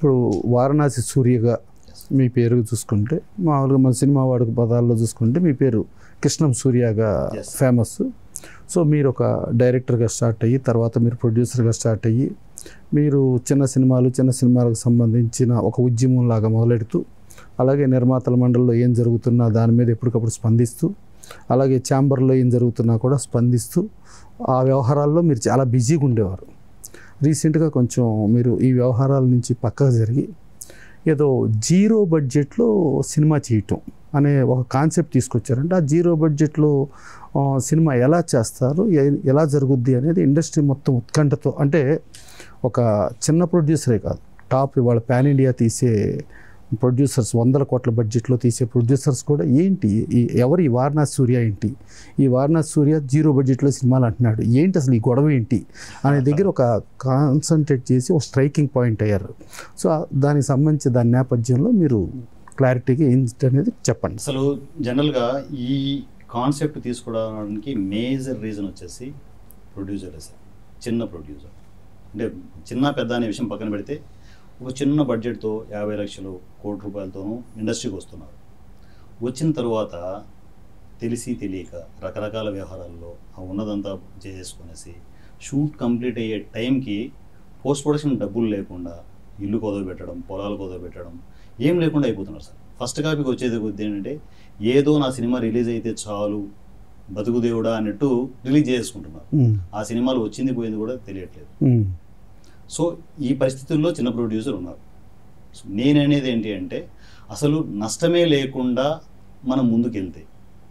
ఇప్పుడు వారణాసి సూర్యగా మీ పేరు చూసుకుంటే మామూలుగా మన సినిమా వాడుక పదాల్లో చూసుకుంటే మీ పేరు కృష్ణం సూర్యగా Yes. ఫేమస్ సో మీరు ఒక డైరెక్టర్గా స్టార్ట్ అయ్యి తర్వాత మీరు ప్రొడ్యూసర్గా స్టార్ట్ అయ్యి మీరు చిన్న సినిమాలు చిన్న సినిమాలకు సంబంధించిన ఒక ఉద్యమం లాగా మొదలెడుతూ అలాగే నిర్మాతల మండలిలో ఏం జరుగుతున్నా దాని మీద ఎప్పటికప్పుడు స్పందిస్తూ అలాగే ఛాంబర్లో ఏం జరుగుతున్నా కూడా స్పందిస్తూ ఆ వ్యవహారాల్లో మీరు చాలా బిజీగా ఉండేవారు రీసెంట్గా కొంచెం మీరు ఈ వ్యవహారాల నుంచి పక్కకు జరిగి ఏదో జీరో బడ్జెట్లో సినిమా చేయటం అనే ఒక కాన్సెప్ట్ తీసుకొచ్చారంటే ఆ జీరో బడ్జెట్లో ఆ, సినిమా ఎలా చేస్తారు ఎ- ఎలా జరుగుద్ది అనేది ఇండస్ట్రీ మొత్తం ఉత్కంఠతో అంటే ఒక చిన్న ప్రొడ్యూసరే కాదు టాప్ ఇవాళ పాన్ ఇండియా తీసే ప్రొడ్యూసర్స్ వందల కోట్ల బడ్జెట్లో తీసే ప్రొడ్యూసర్స్ కూడా ఏంటి ఈ ఎవరు ఈ వారణాసి సూర్య ఏంటి ఈ వారణాసి సూర్య జీరో బడ్జెట్లో సినిమాలు అంటున్నాడు ఏంటి అసలు ఈ గొడవ ఏంటి అనే దగ్గర ఒక కాన్సన్ట్రేట్ చేసి ఒక స్ట్రైకింగ్ పాయింట్ అయ్యారు సో ఆ- దానికి సంబంధించి దాని నేపథ్యంలో మీరు క్లారిటీగా ఏంటి అనేది చెప్పండి అసలు జనరల్గా ఈ కాన్సెప్ట్ తీసుకోవడానికి మేజర్ రీజన్ వచ్చేసి ప్రొడ్యూసర్ సార్ చిన్న ప్రొడ్యూసర్ అంటే చిన్న పెద్ద అనే విషయం పక్కన పెడితే ఒక చిన్న బడ్జెట్తో యాభై లక్షలు కోటి రూపాయలతోనూ ఇండస్ట్రీకి వస్తున్నారు వచ్చిన తర్వాత తెలిసి తెలియక రకరకాల వ్యవహారాల్లో ఆ ఉన్నదంతా చేసుకునేసి షూట్ కంప్లీట్ అయ్యే టైంకి పోస్ట్ ప్రొడక్షన్ డబ్బులు లేకుండా ఇల్లు కొదవ పెట్టడం పొలాలు కొదవ పెట్టడం ఏం లేకుండా అయిపోతున్నారు సార్ ఫస్ట్ కాపీకి వచ్చేది కొద్ది ఏంటంటే ఏదో నా సినిమా రిలీజ్ అయితే చాలు బతుకు దేవుడా అన్నట్టు రిలీజ్ చేసుకుంటున్నారు ఉమ్, ఆ సినిమాలు వచ్చింది పోయింది కూడా తెలియట్లేదు ఉమ్, సో ఈ పరిస్థితుల్లో చిన్న ప్రొడ్యూసర్ ఉన్నారు సో నేననేది ఏంటి అంటే అసలు నష్టమే లేకుండా మనం ముందుకెళ్తే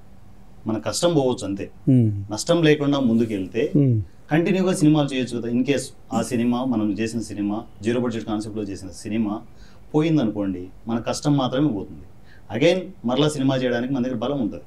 మన కష్టం పోవచ్చు అంతే ఉమ్, నష్టం లేకుండా ముందుకెళ్తే ఉమ్, కంటిన్యూగా సినిమాలు చేయొచ్చు కదా ఇన్ కేస్ ఆ సినిమా మనం చేసిన సినిమా జీరో బడ్జెట్ కాన్సెప్ట్లో చేసిన సినిమా పోయిందనుకోండి మన కష్టం మాత్రమే పోతుంది అగైన్ మరలా సినిమా చేయడానికి మన దగ్గర బలం ఉంటుంది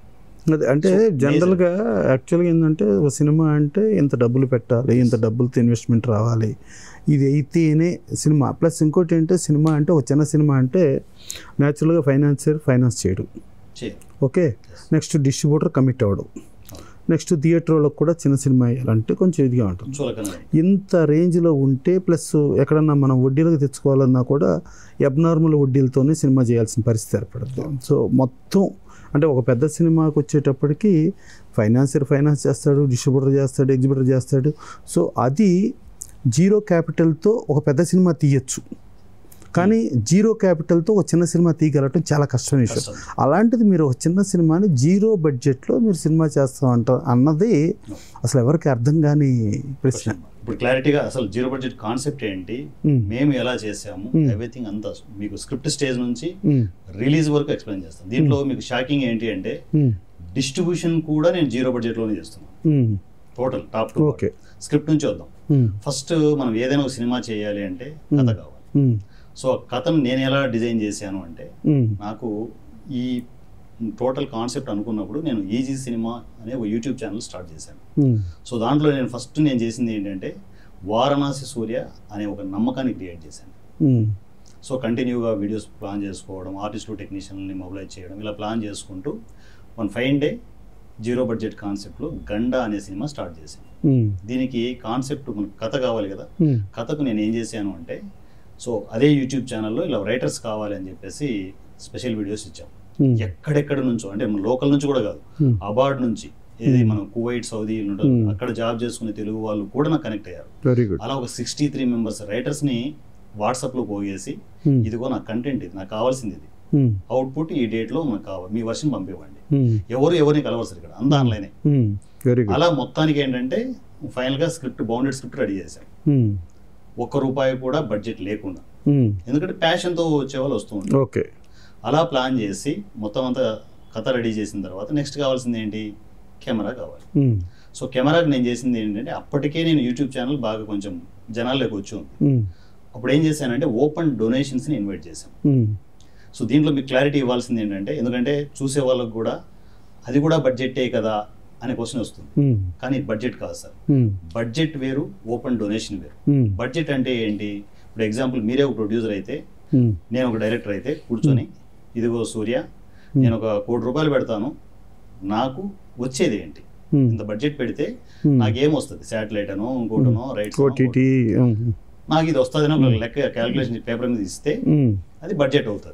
అదే అంటే So, జనరల్గా యాక్చువల్గా ఏంటంటే ఒక సినిమా అంటే ఇంత డబ్బులు పెట్టాలి ఇంత డబ్బులతో ఇన్వెస్ట్మెంట్ రావాలి ఇది అయితేనే సినిమా ప్లస్ ఇంకోటి ఏంటంటే సినిమా అంటే ఒక చిన్న సినిమా అంటే న్యాచురల్గా ఫైనాన్షియర్ ఫైనాన్స్ చేయడం చేయాలి ఓకే నెక్స్ట్ డిస్ట్రిబ్యూటర్ కమిట్ అవ్వడం నెక్స్ట్ థియేటర్ వాళ్ళకి కూడా చిన్న సినిమా వేయాలంటే కొంచెం ఇదిగా ఉంటుంది చులకన ఇంత రేంజ్లో ఉంటే ప్లస్ ఎక్కడన్నా మనం వడ్డీలకు తెచ్చుకోవాలన్నా కూడా అబ్నార్మల్ వడ్డీలతోనే సినిమా చేయాల్సిన పరిస్థితి ఏర్పడుతుంది సో మొత్తం అంటే ఒక పెద్ద సినిమాకి వచ్చేటప్పటికి ఫైనాన్సియర్ ఫైనాన్స్ చేస్తాడు డిస్ట్రిబ్యూటర్ చేస్తాడు ఎగ్జిబ్యూటర్ చేస్తాడు సో అది జీరో క్యాపిటల్తో ఒక పెద్ద సినిమా తీయచ్చు కానీ జీరో క్యాపిటల్తో ఒక చిన్న సినిమా తీయగలటం చాలా కష్టమైన విషయం కష్టం. అలాంటిది మీరు ఒక చిన్న సినిమాని జీరో బడ్జెట్లో మీరు సినిమా చేస్తామంట అన్నది అసలు ఎవరికి అర్థం కాని ప్రశ్న ఇప్పుడు క్లారిటీగా అసలు జీరో బడ్జెట్ కాన్సెప్ట్ ఏంటి ఉమ్, మేము ఎలా చేసాము Hmm. ఎవ్రీథింగ్ అంతా మీకు స్క్రిప్ట్ స్టేజ్ నుంచి ఉమ్, రిలీజ్ వరకు ఎక్స్ప్లెయిన్ చేస్తాం దీంట్లో మీకు షాకింగ్ ఏంటి అంటే ఉమ్, డిస్ట్రిబ్యూషన్ కూడా నేను జీరో బడ్జెట్లోనే చేస్తున్నాను um, total top to okay script నుంచి వద్దాం ఉమ్, ఫస్ట్ మనం ఏదైనా ఒక సినిమా చేయాలి అంటే కథ కావాలి ఉమ్, సో ఆ కథను నేను ఎలా డిజైన్ చేశాను అంటే ఉమ్, నాకు ఈ టోటల్ కాన్సెప్ట్ అనుకున్నప్పుడు నేను ఈజీ సినిమా అనే ఒక యూట్యూబ్ ఛానల్ స్టార్ట్ చేశాను ఉమ్, సో దాంట్లో నేను ఫస్ట్ నేను చేసింది ఏంటంటే వారణాసి సూర్య అనే ఒక నమ్మకాన్ని క్రియేట్ చేశాను ఉమ్, సో కంటిన్యూగా వీడియోస్ ప్లాన్ చేసుకోవడం ఆర్టిస్టులు టెక్నీషియన్ని మొబిలైజ్ చేయడం ఇలా ప్లాన్ చేసుకుంటూ one fine day zero budget కాన్సెప్ట్లో గండా అనే సినిమా స్టార్ట్ చేశాను ఉమ్, దీనికి కాన్సెప్ట్ మనకు కథ కావాలి కదా ఉమ్, కథకు నేను ఏం చేశాను అంటే సో అదే యూట్యూబ్ ఛానల్లో ఇలా రైటర్స్ కావాలి అని చెప్పేసి స్పెషల్ వీడియోస్ ఇచ్చాం ఉమ్, ఎక్కడెక్కడ నుంచో అంటే మన లోకల్ నుంచి కూడా కాదు ఉమ్, అబార్డ్ నుంచి ఏది Hmm. మనం కువైట్ సౌదీ ఉంటారు Hmm. అక్కడ జాబ్ చేసుకునే తెలుగు వాళ్ళు కూడా నాకు కనెక్ట్ అయ్యారు వెరీ గుడ్ అలా ఒక సిక్స్టీ త్రీ మెంబర్స్ రైటర్స్ని వాట్సాప్లో పోగేసి ఉమ్, ఇదిగో నాకు కంటెంట్ ఇది నాకు కావాల్సింది ఇది ఉమ్, అవుట్పుట్ ఈ డేట్లో మనకు కావాలి మీ వర్షన్ పంపివ్వండి ఉమ్, ఎవరు ఎవరిని కలవరు ఇక్కడ అంతా ఆన్లైనే ఉమ్, వెరీ గుడ్ అలా మొత్తానికి ఏంటంటే ఫైనల్గా స్క్రిప్ట్ బౌండెడ్ స్క్రిప్ట్ రెడీ చేశాం ఉమ్, ఒక్క రూపాయి కూడా బడ్జెట్ లేకుండా ఉమ్, ఎందుకంటే ప్యాషన్తో వచ్చే వాళ్ళు వస్తూ ఉంటారు ఓకే అలా ప్లాన్ చేసి మొత్తం అంతా కథ రెడీ చేసిన తర్వాత నెక్స్ట్ కావాల్సింది ఏంటి కెమెరా కావాలి ఉమ్, సో కెమెరాకి నేను చేసింది ఏంటంటే అప్పటికే నేను యూట్యూబ్ ఛానల్ బాగా కొంచెం జనాల్లోకి వచ్చి ఉంది ఉమ్, అప్పుడు ఏం చేశానంటే ఓపెన్ డొనేషన్స్ని ఇన్వైట్ చేశాను ఉమ్, సో దీంట్లో మీకు క్లారిటీ ఇవ్వాల్సింది ఏంటంటే ఎందుకంటే చూసే వాళ్ళకు కూడా అది కూడా బడ్జెటే కదా అనే క్వశ్చన్ వస్తుంది ఉమ్, కానీ బడ్జెట్ కాదు సార్ ఉమ్, బడ్జెట్ వేరు ఓపెన్ డొనేషన్ వేరు ఉమ్, బడ్జెట్ అంటే ఏంటి ఇప్పుడు ఎగ్జాంపుల్ మీరే ఒక ప్రొడ్యూసర్ అయితే ఉమ్, నేను ఒక డైరెక్టర్ అయితే కూర్చొని ఇదిగో సూర్య నేను ఒక కోటి రూపాయలు పెడతాను నాకు వచ్చేది ఏంటి ఉమ్, ఇంత బడ్జెట్ పెడితే ఉమ్, నాకేం వస్తుంది శాటిలైట్ అనో ఇంకోటనో రైట్స్ ఓటీటీ ఉమ్, నాకు ఇది వస్తుందని ఒక లెక్క క్యాలిక్యులేషన్ పేపర్ మీద ఇస్తే అది బడ్జెట్ అవుతుంది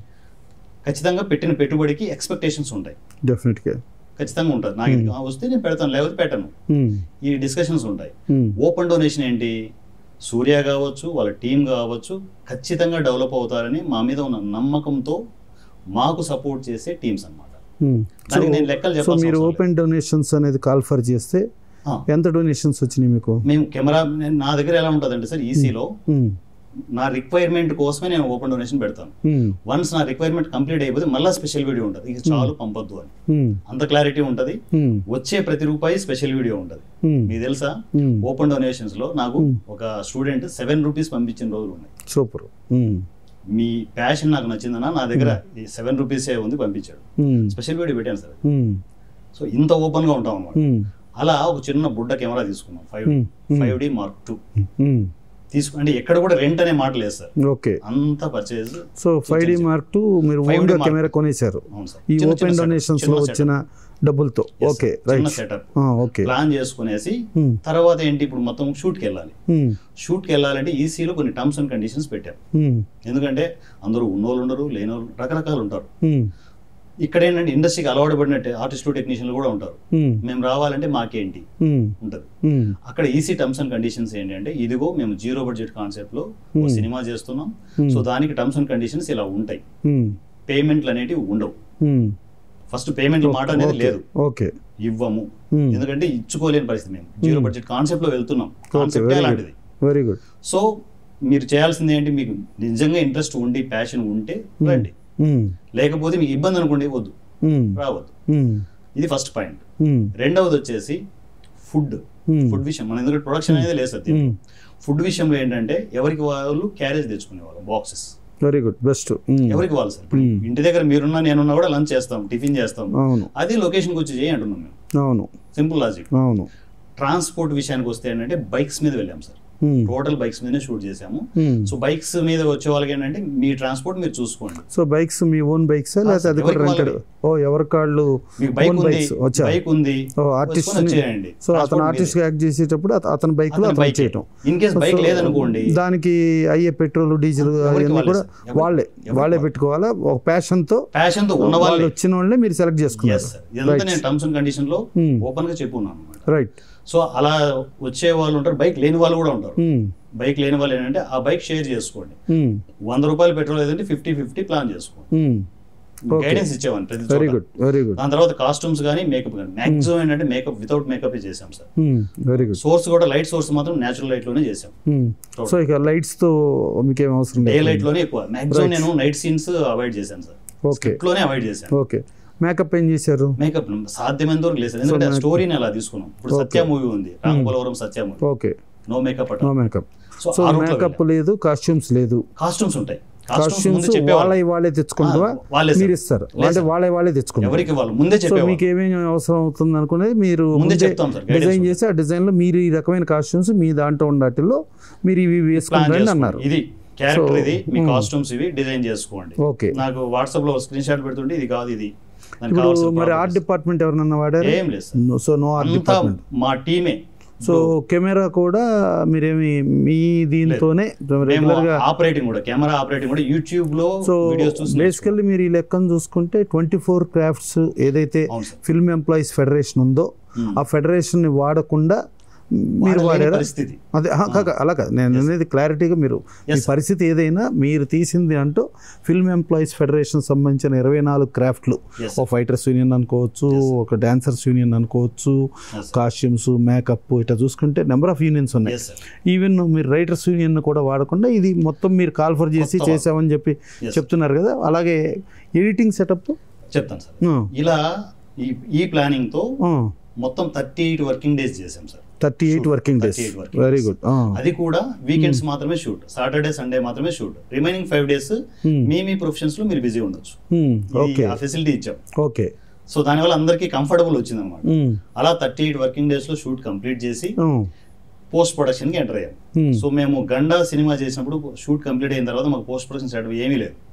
ఖచ్చితంగా పెట్టిన పెట్టుబడికి ఎక్స్పెక్టేషన్స్ ఉంటాయి డెఫినెట్గా ఖచ్చితంగా ఉంటుంది నాకు ఇది వస్తే నేను పెడతాను లేకపోతే పెట్టను ఈ డిస్కషన్స్ ఉంటాయి ఓపెన్ డొనేషన్ ఏంటి సూర్య కావచ్చు వాళ్ళ టీం కావచ్చు ఖచ్చితంగా డెవలప్ అవుతారని మా మీద ఉన్న నమ్మకంతో మాకు సపోర్ట్ చేసే టీమ్స్ అన్నమాట దానికి నేను లెక్కలు సో చెప్పాల్సిన మీరు అవసరం ఓపెన్ డొనేషన్స్ అనేది కాల్ ఫర్ చేస్తే ఆ, ఎంత డొనేషన్స్ వచ్చినాయి మీకు మేము కెమెరా నేను- నా దగ్గర ఎలా ఉంటుందంటే సార్ ఈసీలో మ్మ్. నా రిక్వైర్మెంట్ కోసమే నేను ఓపెన్ డొనేషన్ పెడతాను మ్మ్. వన్స్ నా రిక్వైర్మెంట్ కంప్లీట్ అయిపోతే మళ్ళీ స్పెషల్ వీడియో ఉంటుంది ఇక చాలు పంపొద్దు అని మ్మ్. అంత క్లారిటీ ఉంటుంది మ్మ్. వచ్చే ప్రతి రూపాయి స్పెషల్ వీడియో ఉంటుంది మ్మ్. మీకు తెలుసా మ్మ్. ఓపెన్ డొనేషన్స్ లో నాకు ఒక స్టూడెంట్ సెవెన్ రూపీస్ పంపించిన రోజులు ఉన్నాయి సూపర్ మ్మ్. మీ ప్యాషన్ నాకు నచ్చిందన్నా నా దగ్గర ఈ సెవెన్ రూపీసే ఉంది పంపించాడు మ్మ్. స్పెషల్ వీడియో పెట్టాను సార్ మ్మ్. సో ఇంత ఓపెన్ గా ఉంటాం అన్నమాట మ్మ్. అలా ఒక చిన్న బుడ్డ కెమెరా తీసుకున్నాం five Hmm. Hmm. Five D mark two మ్మ్. తీసుకు అంటే ఎక్కడ కూడా రెంట్ అనే మాట లేదు సార్ ఓకే అంత purchase so five D mark two మీరు 5D ఓన్గా Mark కెమెరా కొనేశారు అవును సార్ ఈ చిన్న- ఓపెన్ చిన్న డొనేషన్స్ setup, లో చిన్న వచ్చిన డబ్బులతో Yes, ఓకే sir. చిన్న రైట్ సెటప్ ఓకే ప్లాన్ చేసుకునేసి మ్మ్. తర్వాత ఏంటి ఇప్పుడు మొత్తం షూట్కి వెళ్ళాలి మ్మ్. షూట్కి వెళ్ళాలంటే ఈసీలో కొన్ని టర్మ్స్ అండ్ కండిషన్స్ పెట్టాం మ్మ్. ఎందుకంటే అందరూ ఉన్నోళ్ళు ఉండరు లేనోళ్ళు రకరకాలు ఉంటారు మ్మ్. ఇక్కడ ఏంటంటే ఇండస్ట్రీకి అలవాటు పడినట్టే ఆర్టిస్టు టెక్నీషియన్లు కూడా ఉంటారు మ్మ్. మేము రావాలంటే మాకేంటి మ్మ్. ఉంటుంది మ్మ్. అక్కడ ఈసీ టర్మ్స్ అండ్ కండిషన్స్ ఏంటంటే ఇదిగో మేము జీరో బడ్జెట్ కాన్సెప్ట్ లో ఒక Hmm. సినిమా చేస్తున్నాం Hmm. సో దానికి టర్మ్స్ అండ్ కండిషన్స్ ఇలా ఉంటాయి మ్మ్. పేమెంట్లు అనేటివి ఉండవు మ్మ్. ఫస్ట్ పేమెంట్ మాట అనేది ఓకే. లేదు ఓకే ఇవ్వము మ్మ్. ఎందుకంటే ఇచ్చుకోలేని పరిస్థితి మేము జీరో బడ్జెట్ కాన్సెప్ట్ లో వెళ్తున్నాం కాన్సెప్ట్ very అలాంటిది వెరీ గుడ్ సో మీరు చేయాల్సింది ఏంటి మీకు నిజంగా ఇంట్రెస్ట్ ఉండి ప్యాషన్ ఉంటే రండి లేకపోతే మీకు ఇబ్బంది అనుకోండి వద్దు రావద్దు ఇది ఫస్ట్ పాయింట్ రెండవది వచ్చేసి ఫుడ్ ఫుడ్ విషయం మన ఎందుకంటే ప్రొడక్షన్ అనేది లేదు సార్ ఫుడ్ విషయంలో ఏంటంటే ఎవరికి వాళ్ళు క్యారేజ్ తెచ్చుకునేవాళ్ళు బాక్సెస్ వెరీ గుడ్ బెస్ట్ ఎవరికి వాళ్ళు సార్ ఇప్పుడు Hmm. ఇంటి దగ్గర మీరున్నా నేనున్నా కూడా లంచ్ చేస్తాం టిఫిన్ చేస్తాం అవును అది లొకేషన్కి వచ్చి చేయి అంటున్నాం మేము అవును సింపుల్ లాజిక్ అవును ట్రాన్స్పోర్ట్ విషయానికి వస్తే ఏంటంటే బైక్స్ మీద వెళ్ళాం సార్ మ్మ్. టోటల్ బైక్స్ మీదనే షూట్ చేసాము మ్మ్. సో బైక్స్ మీద వచ్చే వాళ్ళకి ఏంటంటే మీ ట్రాన్స్పోర్ట్ మీరు చూసుకోండి సో బైక్స్ మీ ఓన్ బైక్స్ లేకపోతే అది కూడా ఎవరికి రెంటెడ్ ఓ ఎవరి కాళ్ళు మీకు బైక్ ఓన్ ఉంది బైక్స్ వచ్చా బైక్ ఉంది ఓ ఆర్టిస్ట్ వేసుకొని వచ్చేయండి సో అతను ఆర్టిస్ట్ గా యాక్ట్ చేసేటప్పుడు అత- అతని బైక్ లో అతను చేయటం ఇన్ కేస్ బైక్ సో లేదనుకోండి దానికి అయ్యే పెట్రోల్ డీజిల్ ఎవరికి అవన్నీ వాళ్ళే కూడా సార్. ఎవరికి- వాళ్ళే ఎవరికి వాళ్ళే వాళ్ళే. పెట్టుకోవాలా ఒక ప్యాషన్ తో ప్యాషన్ తో ఉన్న వాళ్ళు వాళ్ళే వచ్చిన వాళ్ళే మీరు సెలెక్ట్ Yes, చేసుకున్నారు sir. ఇదంతా నేను టర్మ్స్ అండ్ కండిషన్ లో Hmm. ఓపెన్ గా చెప్పున్నాను అనమాట రైట్ సో అలా వచ్చే వాళ్ళు ఉంటారు బైక్ లేని వాళ్ళు కూడా ఉంటారు బైక్ లేని వాళ్ళు ఏంటంటే ఆ బైక్ షేర్ చేసుకోండి వంద రూపాయలు పెట్రోల్ ఏదంటే ఫిఫ్టీ ఫిఫ్టీ ప్లాన్ చేసుకోండి Okay. గైడెన్స్ ఇచ్చేవాడిని ప్రతి వెరీ చోట గుడ్ వెరీ గుడ్ దాని తర్వాత కాస్ట్యూమ్స్ కానీ మేకప్ కానీ మాక్సిమం ఏంటంటే మేకప్ వితౌట్ మేకప్ చేసాం సార్ వెరీ గుడ్ సోర్స్ కూడా లైట్ సోర్స్ మాత్రం నేచురల్ లైట్ లోనే చేసాం సో ఇక లైట్స్ తో మీకేం అవసరం డే లేదు లైట్ లోనే ఎక్కువ మాక్సిమం నేను నైట్ సీన్స్ అవాయిడ్ చేశాను సార్ ఓకే స్క్రిప్ట్ లోనే అవాయిడ్ చేశాను ఓకే మేకప్ ఏం చేశారు మేకప్ సాధ్యమైనంత వరకు లేదు సార్ ఎందుకంటే ఆ స్టోరీని అలా తీసుకున్నాం ఇప్పుడు సత్య మూవీ ఉంది Ramapolavaram Satya movie okay no makeup అట no makeup so so makeup లేదు కాస్ట్యూమ్స్ లేదు కాస్ట్యూమ్స్ ఉంటాయి కాస్ట్యూమ్స్ కాస్ట్యూమ్స్ ముందు వాళ్ళే చెప్పేవాళ్ళు వాళ్ళే తెచ్చుకుంటావా ఆ, వాళ్ళే సార్. మీరు ఇస్తారు లేదు అంటే సార్. వాళ్ళే వాళ్ళే తెచ్చుకుంటారు ఎవరికి వాళ్ళు ముందే సో చెప్పేవాళ్ళు మీకు ఏమేమి అవసరం అవుతుంది అనుకునేది మీరు ముందే చెప్తాం సార్, guidance డిజైన్ ఉంటుంది. చేసి ఆ డిజైన్ లో మీరు ఈ రకమైన కాస్ట్యూమ్స్ మీ దాంట్లో ఉన్న వాటిల్లో మీరు ఇవి ప్లాన్ వేసుకుంటారని చేసుకోండి అన్నారు ఇది క్యారెక్టర్ So, ఇది మీ hmm. కాస్ట్యూమ్స్ ఇవి డిజైన్ చేసుకోండి ఓకే నాకు వాట్సాప్ లో స్క్రీన్ షాట్ పెడుతుంటే ఇది కాదు ఇది దానికి ఇప్పుడు కావాల్సిన మరి ఆర్ట్ properties. డిపార్ట్మెంట్ ఎవరన్నా వాడారు ఏం లేదు సార్ సో నో ఆర్ట్ అంతా డిపార్ట్మెంట్ మా టీమే సో కెమెరా కూడా మీరేమి మీ దీంతోనే మేము రెగ్యులర్ గా ఆపరేటింగ్ కూడా కెమెరా ఆపరేటింగ్ కూడా యూట్యూబ్ లో సో వీడియోస్ చూసి బేసికల్లీ మీరు ఈ లెక్కను చూసుకుంటే ట్వంటీ ఫోర్ క్రాఫ్ట్స్ ఏదైతే అవును సార్ ఫిల్మ్ ఎంప్లాయీస్ ఫెడరేషన్ ఉందో Hmm. ఆ ఫెడరేషన్ ని వాడకుండా మీరు వాడలేని వాడారా పరిస్థితి అదే ఆ, కాక అలా కాదు నేను అనేది క్లారిటీగా మీరు మీ Yes, sir. పరిస్థితి ఏదైనా మీరు తీసింది అంటూ ఫిల్మ్ ఎంప్లాయీస్ ఫెడరేషన్ సంబంధించిన ఇరవై నాలుగు క్రాఫ్ట్లు Yes, ఒక ఫైటర్స్ యూనియన్ అనుకోవచ్చు ఒక డాన్సర్స్ యూనియన్ అనుకోవచ్చు Yes, sir. కాస్ట్యూమ్స్ మేకప్ ఇట్లా చూసుకుంటే నెంబర్ ఆఫ్ యూనియన్స్ ఉన్నాయి Yes, sir. ఈవెన్ మీరు రైటర్స్ యూనియన్ కూడా వాడకుండా ఇది మొత్తం మీరు కాల్ఫర్ చేసి కొత్త వాళ్ళు. చేసామని చెప్పి Yes, sir. చెప్తున్నారు కదా అలాగే ఎడిటింగ్ సెటప్ చెప్తాను సార్ ఇలా ఈ ఈ ప్లానింగ్ తో మొత్తం థర్టీ ఎయిట్ వర్కింగ్ డేస్ చేసాం sir thirty eight Shoot. Working days 38 working very days. Good అది కూడా వీకెండ్స్ మాత్రమే షూట్ సాటర్డే సండే మాత్రమే షూట్ రిమైనింగ్ ఫైవ్ డేస్ మీ మీ ప్రొఫెషన్స్ లో మీరు బిజీ ఉండొచ్చు ఓకే ఇది ఆ ఫెసిలిటీ ఇచ్చాం ఓకే సో దానివల్ల అందరికీ కంఫర్టబుల్ వచ్చింది అనమాట అలా థర్టీ ఎయిట్ వర్కింగ్ డేస్ లో షూట్ కంప్లీట్ చేసి పోస్ట్ ప్రొడక్షన్ కి ఎంటర్ అయ్యాం సో మేము గండా సినిమా చేసినప్పుడు షూట్ కంప్లీట్ అయిన తర్వాత మాకు పోస్ట్ ప్రొడక్షన్ సెటప్ ఏమీ లేదు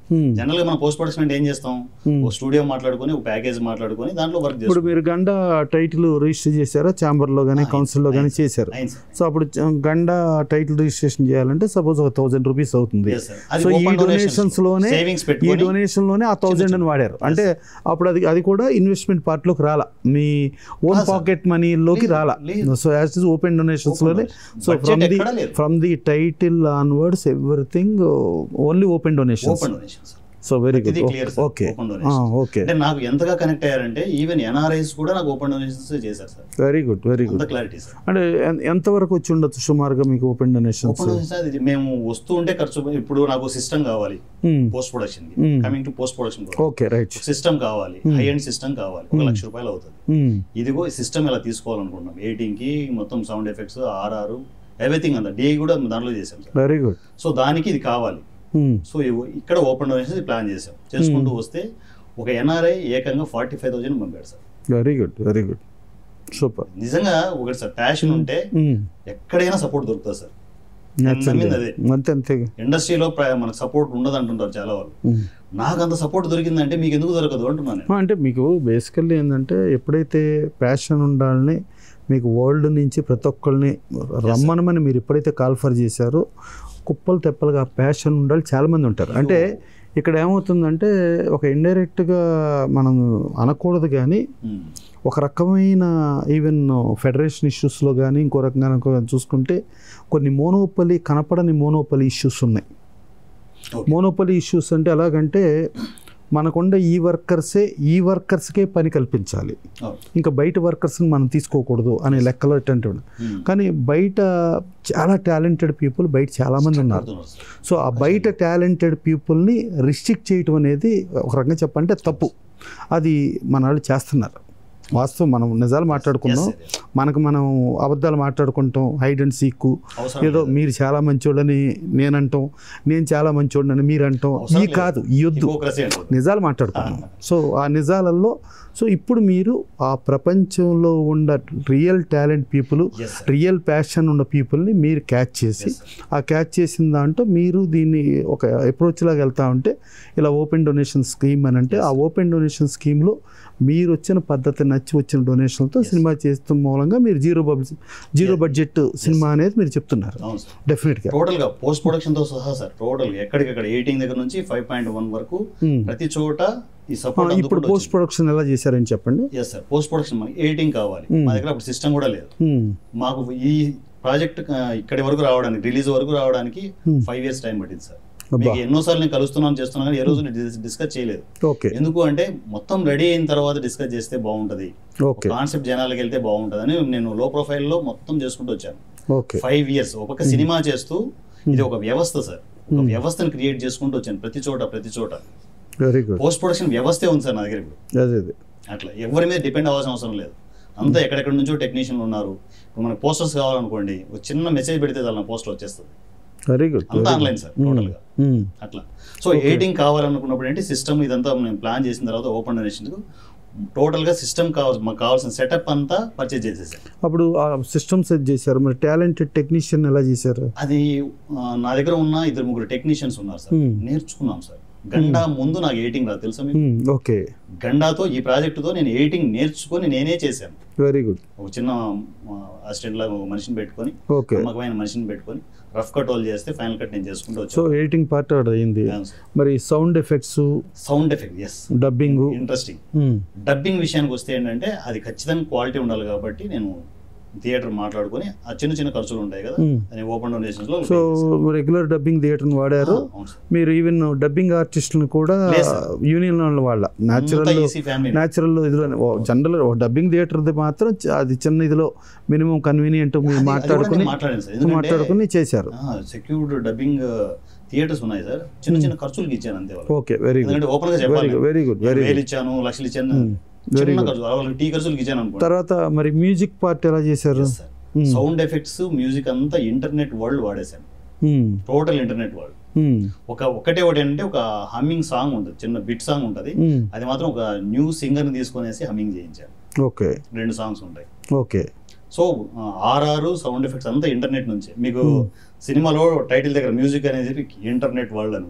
Hmm. జనరల్ గా మనం పోస్ట్ ప్రొడక్షన్ అంటే ఏం చేస్తాం Hmm. ఒక స్టూడియో మాట్లాడుకొని ఒక ప్యాకేజ్ మాట్లాడుకొని దాంట్లో వర్క్ ఇప్పుడు చేస్తాం మీరు గండ టైటిల్ రిజిస్టర్ చేశారా ఛాంబర్ లో కానీ ఆ, కౌన్సిల్ లో కానీ అయింది సార్. చేశారు అయింది సార్. సో అప్పుడు చ- గండ టైటిల్ రిజిస్ట్రేషన్ చేయాలంటే సపోజ్ ఒక థౌసండ్ రూపీస్ అవుతుంది Yes, sir. అది సో ఈ open donations డొనేషన్స్ లోనే savings ఈ పెట్టుకొని డొనేషన్ లోనే ఆ థౌసండ్ అని వాడారు అంటే అప్పుడు అది అది కూడా ఇన్వెస్ట్మెంట్ పార్ట్ లోకి రాలా మీ ఓన్ ఆ, sir. పాకెట్ మనీలోకి లేదు, రాలా లేదు. So as is open donations Open లోనే donations. So Budget from the ఎక్కడా లేదు. From the title onwards everything only open donations open donation sir so very ఇది good clear, sir. Okay Open donations. Okay అంటే నాకు ఎంతగా connect అయ్యారంటే even NRIs కూడా నాకు ఓపెన్ డొనేషన్స్ చేశారు సార్ వెరీ గుడ్ వెరీ అంత గుడ్ క్లారిటీ సార్ అంటే ఎన్- ఎంతవరకు వచ్చి ఉండొచ్చు సుమారుగా మీకు ఓపెన్ డొనేషన్స్ ఓపెన్ డొనేషన్స్ అది మేము వస్తూ ఉంటే ఖర్చు ఇప్పుడు నాకు సిస్టమ్ కావాలి post production Hmm. Coming to post production okay right system కావాలి హై ఎండ్ సిస్టమ్ కావాలి ఒక లక్ష రూపాయలు అవుతుంది ఇదిగో సిస్టమ్ ఇలా తీసుకోవాలనుకుంటున్నాం ఎయిటింగ్ కి మొత్తం సౌండ్ ఎఫెక్ట్స్ ఆర్ఆర్ ఎవ్రీథింగ్ అంతా డే కూడా దాంట్లో చేసాం సార్ వెరీ గుడ్ సో దానికి ఇది కావాలి సో ఇవ్- ఇక్కడ ఓపెన్ డొనేషన్ ప్లాన్ చేసాం చేసుకుంటూ వస్తే ఒక ఎన్ఆర్ఐ ఏకంగా ఫార్టీ ఫైవ్ థౌసండ్ పంపాడు sir very good very good super నిజంగా ఒకటి సార్ ప్యాషన్ ఉంటే ఎక్కడైనా సపోర్ట్ దొరుకుతుంది సార్ నేను నమ్మింది అదే అంతే అంతే ఇండస్ట్రీలో ప్ర- మనకు సపోర్ట్ ఉండదు అంటుంటారు చాలా వాళ్ళు Mm. నాకు అంత సపోర్ట్ దొరికిందంటే మీకు ఎందుకు దొరకదు అంటున్నాను నేను ఆ, అంటే మీకు బేసికల్లీ ఏంటంటే ఎప్పుడైతే ప్యాషన్ ఉండాలని మీకు వరల్డ్ నుంచి ప్రతి ఒక్కరిని రమ్మనమని మీరు ఎప్పుడైతే కాల్ఫర్ చేశారో కుప్పలు తెప్పలుగా ప్యాషన్ ఉండాలి చాలామంది ఉంటారు అంటే ఇక్కడ ఏమవుతుందంటే ఒక ఇండైరెక్ట్గా మనం అనకూడదు కానీ Mm. ఒక రకమైన ఈవెన్ ఫెడరేషన్ ఇష్యూస్లో కానీ ఇంకో రకంగా కనుక చూసుకుంటే కొన్ని మోనోపలి కనపడని మోనోపలి ఇష్యూస్ ఉన్నాయి Okay. మోనోపలి ఇష్యూస్ అంటే ఎలాగంటే మనకుండ ఈ వర్కర్సే ఈ వర్కర్స్కే పని కల్పించాలి Okay. ఇంకా బయట వర్కర్స్ని మనం తీసుకోకూడదు అనే లెక్కలో ఏంటంటే Mm. కానీ బయట చాలా టాలెంటెడ్ పీపుల్ బయట చాలామంది ఉన్నారు పడుతున్నారు సార్. సో ఆ బయట టాలెంటెడ్ పీపుల్ని రిస్ట్రిక్ట్ చేయటం అనేది ఒక రకంగా చెప్పంటే తప్పు అది మన వాళ్ళు చేస్తున్నారు వాస్తవం మనం నిజాలు మాట్లాడుకుందాం Yes, sir, yes. మనకు మనం అబద్ధాలు మాట్లాడుకుంటాం హైడ్ అండ్ సీక్ అవసరం ఏదో లేదు. మీరు చాలా మంచోళ్ళని నేనంటాం నేను చాలా మంచోళ్ళని మీరు అంటాం అవసరం ఈ లేదు. కాదు ఈ వద్దు Hypocrisy అంటారు. నిజాలు మాట్లాడుకున్నాం సో ఆ నిజాలలో సో ఇప్పుడు మీరు ఆ ప్రపంచంలో ఉన్న real talent people Yes, sir. Real passion ఉన్న పీపుల్ని మీరు క్యాచ్ చేసి Yes, sir. ఆ క్యాచ్ చేసిన దాంట్లో మీరు దీన్ని ఒక అప్రోచ్ లాగా వెళ్తా ఉంటే ఇలా ఓపెన్ డొనేషన్ స్కీమ్ అని అంటే ఆ ఓపెన్ డొనేషన్ స్కీమ్లో మీరు వచ్చిన పద్ధతి నచ్చి వచ్చిన డొనేషన్లతో సినిమా చేస్తూ మూలంగా మీరు జీరో బడ్జెట్ జీరో బడ్జెట్ సినిమా అనేది మీరు చెప్తున్నారు అవును సార్ డెఫినెట్గా టోటల్ గా పోస్ట్ ప్రొడక్షన్ తో సహా సార్ టోటల్ ఎక్కడికక్కడ ఎయిటింగ్ దగ్గర నుంచి ఫైవ్ పాయింట్ వన్ వరకు ప్రతి చోట ఈ సపోర్ట్ ఇప్పుడు పోస్ట్ ప్రొడక్షన్ ఎలా చేశారని చెప్పండి ఎస్ సార్ పోస్ట్ ప్రొడక్షన్ మనకి ఎయిటింగ్ కావాలి Hmm. మా దగ్గర అప్పుడు సిస్టమ్ కూడా లేదు Hmm. మాకు ఈ ప్రాజెక్ట్ ఇక్కడి వరకు రావడానికి రిలీజ్ వరకు రావడానికి Hmm. ఫైవ్ ఇయర్స్ టైం పట్టింది సార్ అబ్బా. మీకు ఎన్నోసార్లు నేను కలుస్తున్నాను చేస్తున్నాను కానీ ఏ రోజు డిస్కస్ చేయలేదు ఓకే ఎందుకు అంటే మొత్తం రెడీ అయిన తర్వాత డిస్కస్ చేస్తే బాగుంటది ఓకే కాన్సెప్ట్ జనాలకు వెళ్తే బాగుంటది అని నేను లో ప్రొఫైల్ లో మొత్తం చేసుకుంటూ వచ్చాను ఓకే ఫైవ్ ఇయర్స్ ఒక సినిమా చేస్తూ ఇది ఒక వ్యవస్థ సార్ ఒక వ్యవస్థను క్రియేట్ చేసుకుంటూ వచ్చాను ప్రతి చోట ప్రతి చోట వెరీ గుడ్ పోస్ట్ ప్రొడక్షన్ వ్యవస్థే ఉంది సార్ నా దగ్గర ఇప్పుడు అదే అదే అట్లా ఎవరి మీద డిపెండ్ అవ్వాల్సిన అవసరం లేదు అంతా ఎక్కడెక్కడ నుంచో టెక్నీషియన్లు ఉన్నారు ఇప్పుడు మనకి పోస్టర్స్ కావాలనుకోండి ఒక చిన్న మెసేజ్ పెడితే చాలా పోస్టర్ వచ్చేస్తుంది వెరీ గుడ్ అంతా ఆన్లైన్ సార్ టోటల్ గా అట్లా సో ఎయిటింగ్ కావాలనుకున్నప్పుడు ఏంటి సిస్టమ్ ఇదంతా నేను ప్లాన్ చేసిన తర్వాత ఓపెన్ డొనేషన్ టోటల్ గా సిస్టమ్ కావాల్సి మాకు కావాల్సిన సెటప్ అంతా పర్చేజ్ చేసేసాను అప్పుడు ఆ సిస్టమ్ సెట్ చేశారు మరి టాలెంటెడ్ టెక్నీషియన్ ఎలా చేశారు అది ఆ, నా దగ్గర ఉన్న ఇద్దరు ముగ్గురు టెక్నీషియన్స్ ఉన్నారు సార్ Hmm. నేర్చుకున్నాం సార్ గండా ముందు నాకు ఎయిటింగ్ రాదు తెలుసా మీకు ఓకే గండాతో ఈ ప్రాజెక్టుతో నేను ఎయిటింగ్ నేర్చుకొని నేనే చేశాను వెరీ గుడ్ ఒక చిన్న అసిస్టెంట్ లాగా ఒక మనిషిని పెట్టుకొని ఓకే నమ్మకమైన మనిషిని పెట్టుకొని రఫ్ కట్ వాళ్ళు చేస్తే ఫైనల్ కట్ నేను చేసుకుంటూ సో వచ్చాను ఎడిటింగ్ పార్ట్ అయింది మరి sound effects sound effects dubbing interesting dubbing విషయానికి వస్తే ఏంటంటే అది ఖచ్చితంగా క్వాలిటీ ఉండాలి కాబట్టి నేను థియేటర్ మాట్లాడుకొని ఆ చిన్న చిన్న ఖర్చులు ఉంటాయి కదా Hmm. అని ఓపెన్ డొనేషన్స్ లో సో రెగ్యులర్ డబ్బింగ్ థియేటర్ని వాడారు ఆ, అవును సార్. మీరు ఈవెన్ డబ్బింగ్ ఆర్టిస్టులను కూడా లేదు సార్. యూనియన్ వాళ్ళ అంతా న్యాచురల్ ఈసీ ఫ్యామిలీ న్యాచురల్ ఇదిలో జనరల్ డబ్బింగ్ థియేటర్ది మాత్రం చ- అది చిన్న ఇదిలో మినిమం కన్వీనియంట్ మీరు మాట్లాడుకుని మాట్లాడాను సార్ ఎందుకంటే మాట్లాడుకుని చేశారు సెక్యూర్డ్ డబ్బింగ్ థియేటర్స్ ఉన్నాయి సార్ చిన్న చిన్న ఖర్చులకి ఇచ్చాను అంతే వాళ్ళు ఓకే వెరీ గుడ్ ఎందుకంటే ఓపెన్ గా వెరీ చెప్పాలి గుడ్ వెరీ గుడ్ వెరీ వేలు గుడ్ ఇచ్చాను లక్షలు ఇచ్చాను very చిన్న good. ఖర్చు వాళ్ళకి టీ ఖర్చులకి ఇచ్చాను అనుకో తర్వాత మరి మ్యూజిక్ పార్ట్ ఎలా చేశారు Hmm. సౌండ్ ఎఫెక్ట్స్ మ్యూజిక్ అంతా ఇంటర్నెట్ వరల్డ్ వాడేశాను Hmm. Total internet world Hmm. ఒక ఒకటే ఒకటి ఏంటంటే ఒక హమ్మింగ్ సాంగ్ ఉంటుంది చిన్న బిట్ సాంగ్ ఉంటుంది Hmm. అది మాత్రం ఒక న్యూ సింగర్ ని తీసుకొనేసి హమ్మింగ్ చేయించాను ఓకే రెండు సాంగ్స్ ఉంటాయి okay so RR sound effects అంతా ఇంటర్నెట్ నుంచే మీకు సినిమాలో టైటిల్ దగ్గర మ్యూజిక్ అనేది చెప్పి ఇంటర్నెట్ వరల్డ్ అని ఉంటుంది